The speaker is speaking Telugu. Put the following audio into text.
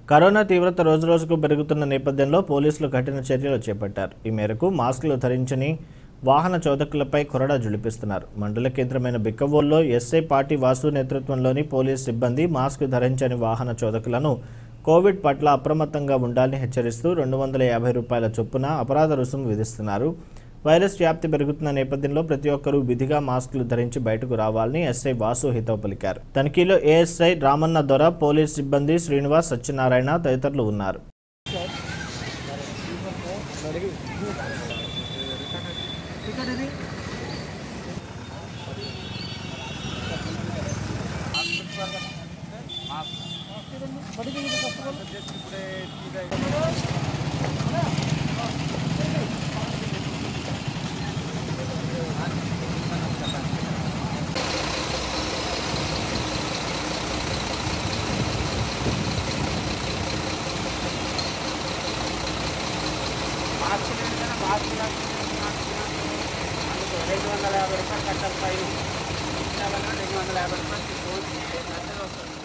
కరోనా తీవ్రత రోజురోజుకు పెరుగుతున్న నేపథ్యంలో పోలీసులు కఠిన చర్యలు చేపట్టారు ఈ మేరకు మాస్కులు ధరించని వాహన చోదకులపై కొరడా జులిపిస్తున్నారు మండల కేంద్రమైన బిక్కవోల్లో ఎస్ఐ పార్టీ వాసు నేతృత్వంలోని పోలీస్ సిబ్బంది మాస్క్ ధరించని వాహన చోదకులను కోవిడ్ పట్ల అప్రమత్తంగా ఉండాలని హెచ్చరిస్తూ రెండు వందల యాభై రూపాయల చొప్పున అపరాధ రుసుము విధిస్తున్నారు వైరస్ వ్యాప్తి పెరుగుతున్న నేపథ్యంలో ప్రతి ఒక్కరూ విధిగా మాస్కులు ధరించి బయటకు రావాలని ఎస్ఐ వాసు హితవు పలికారు తనిఖీలో ఏఎస్ఐ రామన్న దొర పోలీస్ సిబ్బంది శ్రీనివాస్ సత్యనారాయణ తదితరులు ఉన్నారు రెండు వందల యాభై రూపాయలు కట్టాలి ఫైన్ రెండు వందల యాభై రూపాయలు తీసుకోవచ్చు.